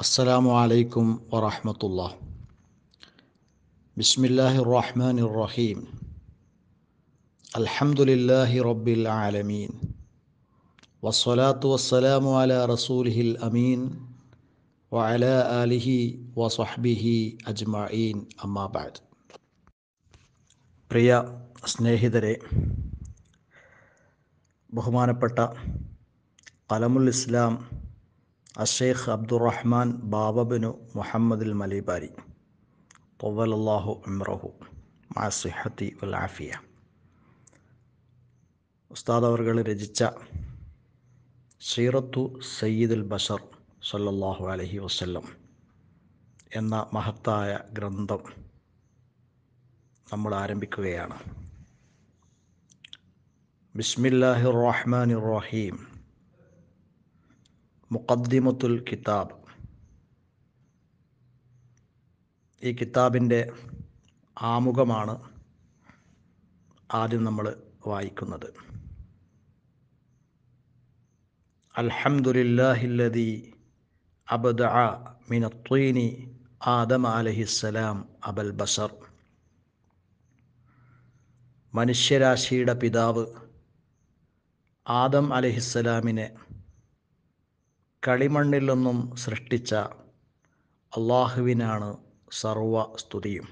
السلام عليكم ورحمة الله بسم الله الرحمن الرحيم الحمد لله رب العالمين والصلاة والسلام على رسوله الأمين وعلى آله وصحبه أجمعين أما بعد പ്രിയ സ്നേഹിതരെ ബഹുമാനപ്പെട്ട കലമുൽ ഇസ്ലാം അഷേഖ് അബ്ദുറഹ്മാൻ ബാബബിനു മുഹമ്മദുൽ മലിബാരി തൊവലല്ലാഹു അമ്രഹു മാസിഹത്തി വൽ ആഫിയ ഉസ്താദ് അവർകൾ രചിച്ച സീറത്തു സയ്യിദുൽ ബഷർ സല്ലല്ലാഹു അലഹി വസ്ല്ലം എന്ന മഹത്തായ ഗ്രന്ഥം നമ്മൾ ആരംഭിക്കുകയാണ് ബിസ്മില്ലാഹി റഹ്മാൻ റഹീം മുഖദ്ദിമത്തുൽ കിതാബ് ഈ കിതാബിൻ്റെ ആമുഖമാണ് ആദ്യം നമ്മൾ വായിക്കുന്നത് അൽഹംദുലില്ലാഹില്ലദി അബദ മിനത്വീനി ആദം അലഹിസ്സലാം അബൽ ബഷർ മനുഷ്യരാശിയുടെ പിതാവ് ആദം അലഹിസ്സലാമിനെ കളിമണ്ണിൽ നിന്നും സൃഷ്ടിച്ച അള്ളാഹുവിനാണ് സർവ സ്തുതിയും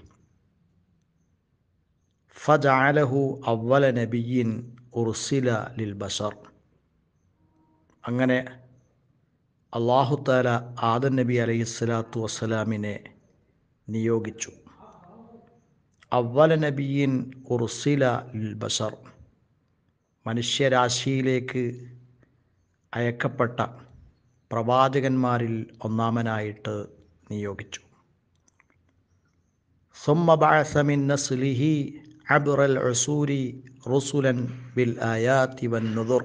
ഫജാലഹു അവല നബിയിൻ ഉർസില ലിൽ ബഷർ അങ്ങനെ അള്ളാഹുത്താല ആദം നബി അലൈഹി സ്വലാത്തു വസ്സലാമിനെ നിയോഗിച്ചു അവല നബിയിൻ ഉർസില ലിൽ ബഷർ മനുഷ്യരാശിയിലേക്ക് അയക്കപ്പെട്ട പ്രവാചകന്മാരിൽ ഒന്നാമനായിട്ട് നിയോഗിച്ചു ثم بعث من نسله عبر العصور رسلا بالآيات والنذر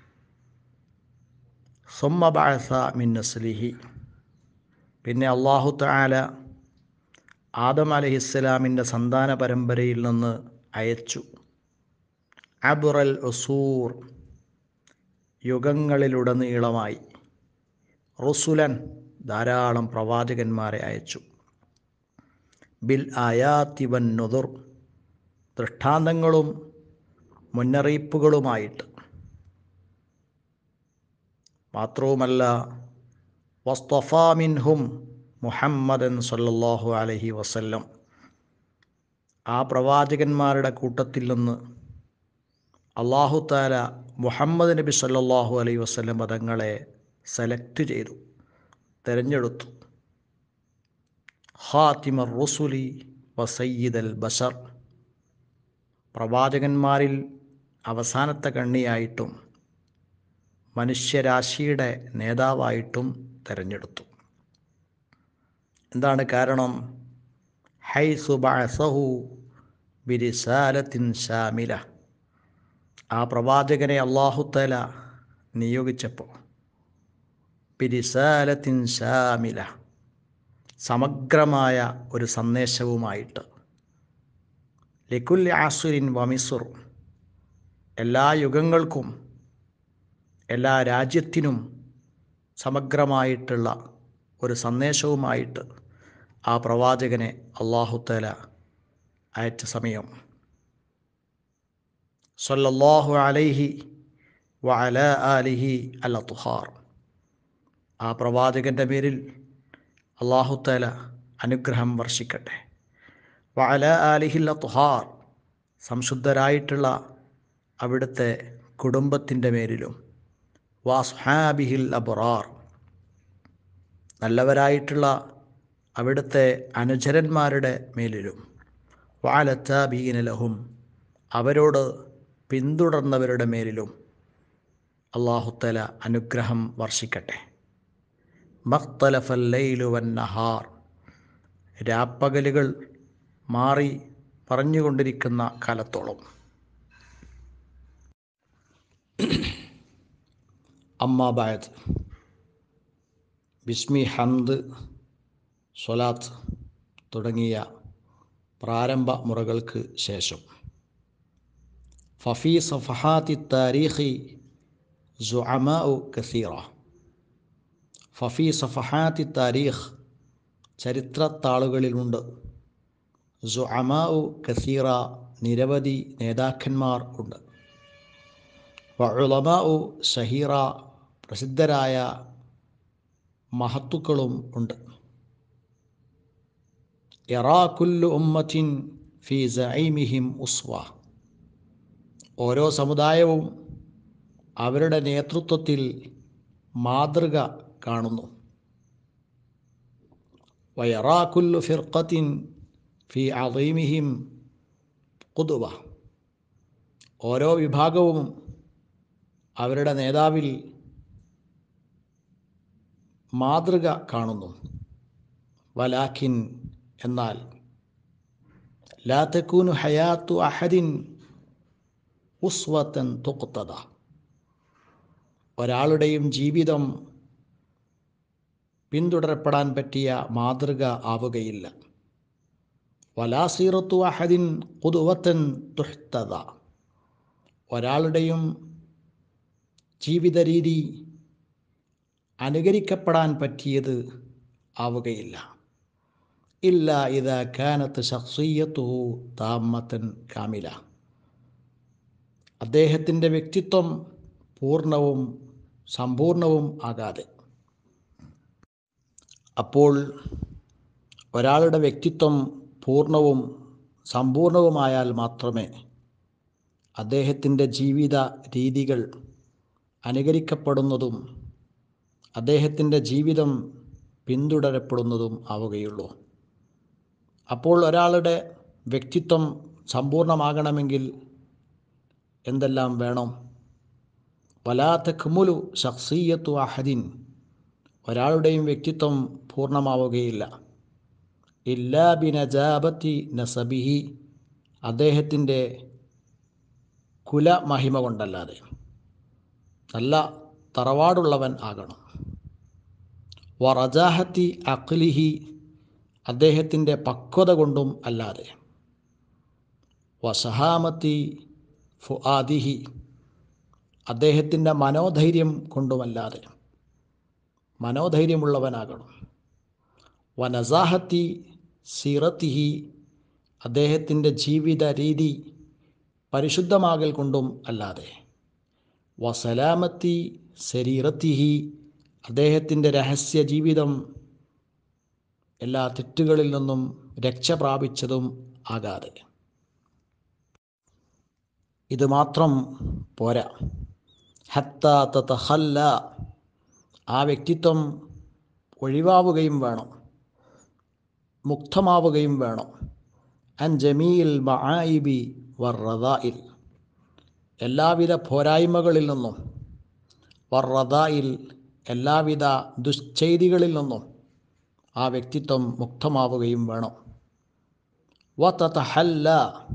ثم بعث من نسله പിന്നെ അള്ളാഹു താല ആദം അലഹിസ്സലാമിൻ്റെ സന്താന പരമ്പരയിൽ നിന്ന് അയച്ചു അബുറൽ ഉസൂർ യുഗങ്ങളിലുടനീളമായി റുസുലൻ ധാരാളം പ്രവാചകന്മാരെ അയച്ചു ബിൽ ആയാത്തിവൻ നുതുർ ദൃഷ്ടാന്തങ്ങളും മുന്നറിയിപ്പുകളുമായിട്ട് മാത്രവുമല്ല വസ്തഫാമിൻഹും മുഹമ്മദൻ സല്ലല്ലാഹു അലഹി വസല്ലം ആ പ്രവാചകന്മാരുടെ കൂട്ടത്തിൽ നിന്ന് അള്ളാഹു താല മുഹമ്മദ് നബി സല്ലല്ലാഹു അലൈഹി വസല്ലം പദങ്ങളെ സെലക്ട് ചെയ്തു തിരഞ്ഞെടുത്തു ഹാത്തിമർ റുസുലി വസയ്യിദൽ ബഷർ പ്രവാചകന്മാരിൽ അവസാനത്തെ കണ്ണിയായിട്ടും മനുഷ്യരാശിയുടെ നേതാവായിട്ടും തിരഞ്ഞെടുത്തു എന്താണ് കാരണം ഹൈ സുബഅസഹു ബിരിസാലത്തിൻ ഷാമില ആ പ്രവാചകനെ അള്ളാഹുത്തല നിയോഗിച്ചപ്പോൾ ബിരിസാലത്തിൻ ഷാമില സമഗ്രമായ ഒരു സന്ദേശവുമായിട്ട് ലിക്കുൽ ആസുരിൻ വമിസുർ എല്ലാ യുഗങ്ങൾക്കും എല്ലാ രാജ്യത്തിനും സമഗ്രമായിട്ടുള്ള ഒരു സന്ദേശവുമായിട്ട് ആ പ്രവാചകനെ അള്ളാഹുത്തല അയച്ച സമയം സല്ലല്ലാഹു അലൈഹി വ അല ആലിഹി അൽ തുഹാർ ആ പ്രവാചകൻ്റെ പേരിൽ അള്ളാഹുത്തല അനുഗ്രഹം വർഷിക്കട്ടെ വ അല ആലിഹിൽ തുഹാർ സംശുദ്ധരായിട്ടുള്ള അവിടുത്തെ കുടുംബത്തിൻ്റെ മേലിലും വാസ്ഹാബിഹിൽ അബറാർ നല്ലവരായിട്ടുള്ള അവിടുത്തെ അനുചരന്മാരുടെ മേലിലും വാലത്താബീനലഹും അവരോട് പിന്തുടർന്നവരുടെ മേലിലും അള്ളാഹുത്തല അനുഗ്രഹം വർഷിക്കട്ടെ മഖ്തലഫല്ലൈലു വൻ നഹാർ രാപ്പകലുകൾ മാറി പറഞ്ഞുകൊണ്ടിരിക്കുന്ന കാലത്തോളം അമ്മാബായത് ബിസ്മി ഹംദ് സ്വലാത്ത് തുടങ്ങിയ പ്രാരംഭ മുറകൾക്ക് ശേഷം ഫഫി സഫഹാത്തി താരീഖി സുഅമാഉ കസീറ ഫഫി സഫഹാത്തി താരീഖ് ചരിത്രത്താളുകളിലുണ്ട് സുഅമാഉ കസീറ നിരവധി നേതാക്കന്മാർ ഉണ്ട് വഉലമാഉ ഷഹീറ പ്രസിദ്ധരായ മഹത്തുക്കളും ഉണ്ട് യറാ കുല്ലു ഉമ്മത്തിൻ ഫി സൈമിഹിം ഉസ്വ ഓരോ സമുദായവും അവരുടെ നേതൃത്വത്തിൽ മാതൃക കാണുന്നു വയറാ കുല്ലു ഫിർഖത്തിൻ ഫി അദീമിഹിം കുതുവ ഓരോ വിഭാഗവും അവരുടെ നേതാവിൽ മാതൃക കാണുന്നു വലാഖിൻ എന്നാൽ ലാ തക്കൂനു ഹയാത്തു അഹദിൻ ഉസ്വത്തൻ തുക്തത ഒരാളുടെയും ജീവിതം പിന്തുടരപ്പെടാൻ പറ്റിയ മാതൃക ആവുകയില്ല വലാസീറത്തു അഹദിൻ കുതുവത്തൻ തുഹ്തത ഒരാളുടെയും ജീവിത രീതി അനുകരിക്കപ്പെടാൻ പറ്റിയത് ആവുകയില്ല ഇല്ല ഇത കാനത്ത് ഷഖ്സിയത്തുഹു താമത്തൻ കാമില അദ്ദേഹത്തിൻ്റെ വ്യക്തിത്വം പൂർണ്ണവും സമ്പൂർണവും ആകാതെ അപ്പോൾ ഒരാളുടെ വ്യക്തിത്വം പൂർണ്ണവും സമ്പൂർണവുമായാൽ മാത്രമേ അദ്ദേഹത്തിൻ്റെ ജീവിത രീതികൾ അനുകരിക്കപ്പെടുന്നതും അദ്ദേഹത്തിൻ്റെ ജീവിതം പിന്തുടരപ്പെടുന്നതും ആവുകയുള്ളൂ അപ്പോൾ ഒരാളുടെ വ്യക്തിത്വം സമ്പൂർണ്ണമാകണമെങ്കിൽ എന്തെല്ലാം വേണം വലാത്ത ഖമുലു ഷഖ്സിയത്തു അഹദിൻ ഒരാളുടെയും വ്യക്തിത്വം പൂർണ്ണമാവുകയില്ല ഇല്ലാ ബിനജാബത്തി നസബിഹി അദ്ദേഹത്തിൻ്റെ കുലമഹിമ കൊണ്ടല്ലാതെ നല്ല തറവാടുള്ളവൻ ആകണം വറജാഹത്തി അഖ്ലിഹി അദ്ദേഹത്തിൻ്റെ പക്വത കൊണ്ടും അല്ലാതെ വസഹാമത്തി ഫുആദിഹി അദ്ദേഹത്തിൻ്റെ മനോധൈര്യം കൊണ്ടുമല്ലാതെ മനോധൈര്യമുള്ളവനാകണം വനസാഹത്തി സീറത്തിഹി അദ്ദേഹത്തിൻ്റെ ജീവിത രീതി പരിശുദ്ധമാകൽ കൊണ്ടും അല്ലാതെ വസലാമത്തി ശരീരത്തിഹി അദ്ദേഹത്തിൻ്റെ രഹസ്യ ജീവിതം എല്ലാ തെറ്റുകളിൽ നിന്നും രക്ഷ പ്രാപിച്ചതും ആകാതെ ഇത് മാത്രം പോരാ ഹത്ത തഹല്ല ആ വ്യക്തിത്വം ഒഴിവാവുകയും വേണം മുക്തമാവുകയും വേണം അൻ ജമീൽ മആയിബി വർറദായിൽ എല്ലാവിധ പോരായ്മകളിൽ നിന്നും വർറദായിൽ എല്ലാവിധ ദുശ്ചെയ്തികളിൽ നിന്നും ആ വ്യക്തിത്വം മുക്തമാവുകയും വേണം വതഹല്ല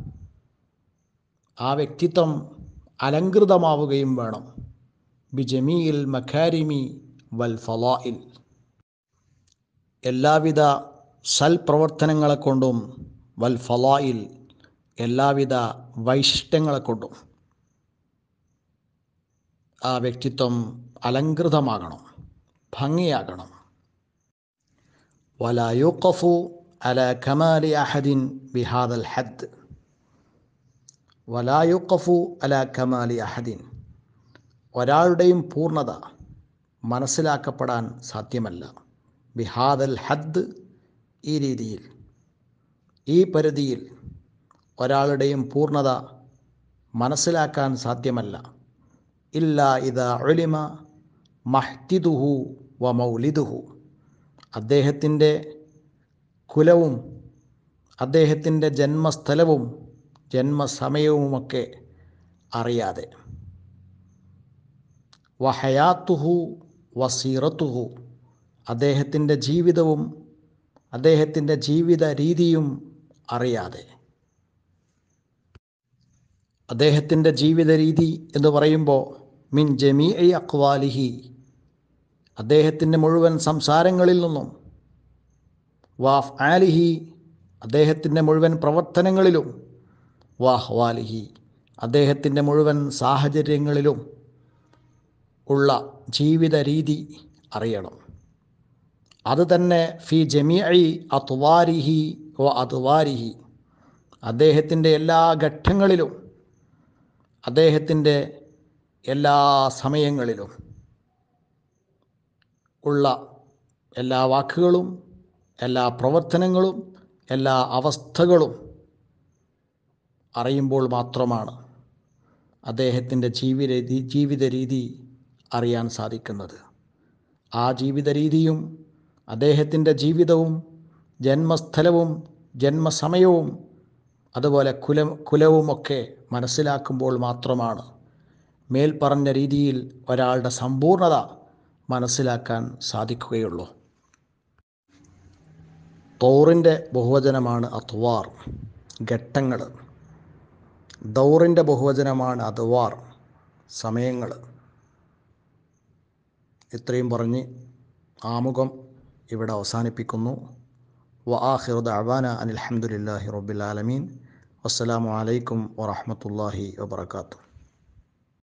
ആ വ്യക്തിത്വം അലങ്കൃതമാവുകയും വേണം ബിജമീൽ മഖാരിമി വൽ ഫലായിൽ എല്ലാവിധ സൽപ്രവർത്തനങ്ങളെ കൊണ്ടും വൽ ഫലായിൽ എല്ലാവിധ വൈശിഷ്ട്യങ്ങളെ കൊണ്ടും ആ വ്യക്തിത്വം അലങ്കൃതമാകണം ഭംഗിയാകണം ولا يوقف على كمال أحد بهذا الحد ولا يوقف على كمال أحد ഒരാളുടെയും പൂർണ്ണത മനസ്സിലാക്കപ്പെടാൻ സാധ്യമല്ല ബിഹാദൽ ഹദ് ഈ രീതിയിൽ ഈ പരിധിയിൽ ഒരാളുടെയും പൂർണ്ണത മനസ്സിലാക്കാൻ സാധ്യമല്ല ഇല്ല ഇത ഒലിമ മഹ്തിദുഹു വ മൗലിദുഹു അദ്ദേഹത്തിൻ്റെ കുലവും അദ്ദേഹത്തിൻ്റെ ജന്മസ്ഥലവും ജന്മസമയവുമൊക്കെ അറിയാതെ വഹയാത്തുഹു വസീറത്തുഹു അദ്ദേഹത്തിൻ്റെ ജീവിതവും അദ്ദേഹത്തിൻ്റെ ജീവിത രീതിയും അറിയാതെ അദ്ദേഹത്തിൻ്റെ ജീവിത രീതി എന്ന് പറയുമ്പോൾ മിൻ ജമീ അക്വാലിഹി അദ്ദേഹത്തിൻ്റെ മുഴുവൻ സംസാരങ്ങളിൽ നിന്നും വാഫ് ആലിഹി അദ്ദേഹത്തിൻ്റെ മുഴുവൻ പ്രവർത്തനങ്ങളിലും വാഹ്വാലിഹി അദ്ദേഹത്തിൻ്റെ മുഴുവൻ സാഹചര്യങ്ങളിലും ഉള്ള ജീവിത രീതി അറിയണം അത് തന്നെ ഫി ജമിഇ അത്വാരിഹി വ അത്വാരിഹി അദ്ദേഹത്തിൻ്റെ എല്ലാ ഘട്ടങ്ങളിലും അദ്ദേഹത്തിൻ്റെ എല്ലാ സമയങ്ങളിലും ഉള്ള എല്ലാ വാക്കുകളും എല്ലാ പ്രവർത്തനങ്ങളും എല്ലാ അവസ്ഥകളും അറിയുമ്പോൾ മാത്രമാണ് അദ്ദേഹത്തിൻ്റെ ജീവിത ജീവിത രീതി അറിയാൻ സാധിക്കുന്നത് ആ ജീവിത രീതിയും അദ്ദേഹത്തിൻ്റെ ജീവിതവും ജന്മസ്ഥലവും ജന്മസമയവും അതുപോലെ കുലം കുലവുമൊക്കെ മനസ്സിലാക്കുമ്പോൾ മാത്രമാണ് മേൽപ്പറഞ്ഞ രീതിയിൽ ഒരാളുടെ സമ്പൂർണത മനസ്സിലാക്കാൻ സാധിക്കുകയുള്ളൂ തോറിൻ്റെ ബഹുവചനമാണ് അത്വാർ ഘട്ടങ്ങൾ ദൗറിൻ്റെ ബഹുവചനമാണ് അദ്വാർ സമയങ്ങൾ ഇത്രയും പറഞ്ഞ് ആമുഖം ഇവിടെ അവസാനിപ്പിക്കുന്നു വ ആഹിറു ദഅവാന അനിൽ ഹംദുലില്ലാഹി റബ്ബിൽ ആലമീൻ വസ്സലാമു അലൈക്കും വറഹ്മത്തുള്ളാഹി വബറകാതുഹു